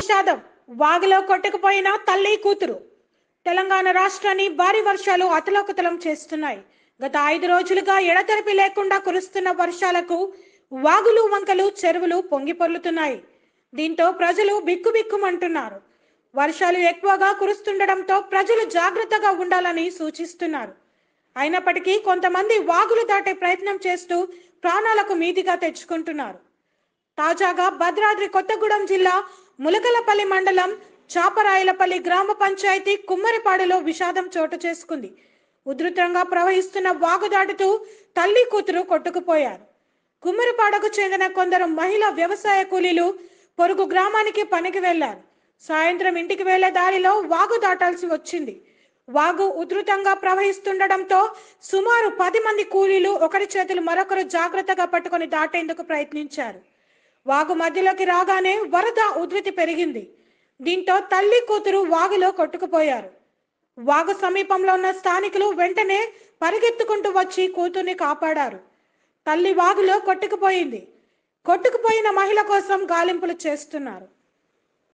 విషాదం వాగులో కొట్టుకుపోయిన తల్లి కూతురు తెలంగాణ రాష్ట్రాన్ని భారీ వర్షాలు అతలాకుతలం చేస్తున్నాయి గత ఐదు రోజులుగా ఎడతెరిపి లేకుండా కురుస్తున్న వర్షాలకు వాగులు వంకలు చెరువులు పొంగి పొర్లుతున్నాయి దీంతో ప్రజలు బిక్కుబిక్కుమంటున్నారు వర్షాలు ఎక్కువగా కురుస్తుండటంతో ప్రజలు జాగ్రత్తగా ఉండాలని సూచిస్తున్నారు అయినప్పటికీ కొంతమంది వాగులు దాటే ప్రయత్నం చేస్తూ ప్రాణాలకు మీదిగా తెచ్చుకుంటున్నారు తాజాగా భద్రాద్రి కొత్తగూడెం జిల్లా ములకలపల్లి మండలం చాపరాయలపల్లి గ్రామ పంచాయతీ కుమ్మరిపాడులో విషాదం చోటు చేసుకుంది ఉధృతంగా ప్రవహిస్తున్న వాగు దాటుతూ తల్లి కూతురు కొట్టుకుపోయారు కుమ్మరిపాడకు చెందిన కొందరు మహిళా వ్యవసాయ కూలీలు పొరుగు గ్రామానికి పనికి వెళ్లారు సాయంత్రం ఇంటికి వెళ్లే దారిలో వాగు దాటాల్సి వచ్చింది వాగు ఉధృతంగా ప్రవహిస్తుండటంతో సుమారు పది మంది కూలీలు ఒకరి చేతులు మరొకరు జాగ్రత్తగా పట్టుకొని దాటేందుకు ప్రయత్నించారు వాగు మధ్యలోకి రాగానే వరద ఉధృతి పెరిగింది దీంతో తల్లి కూతురు వాగులో కొట్టుకుపోయారు వాగు సమీపంలో ఉన్న స్థానికులు వెంటనే పరిగెత్తుకుంటూ వచ్చి కూతుర్ని కాపాడారు తల్లి వాగులో కొట్టుకుపోయింది కొట్టుకుపోయిన మహిళ కోసం గాలింపులు చేస్తున్నారు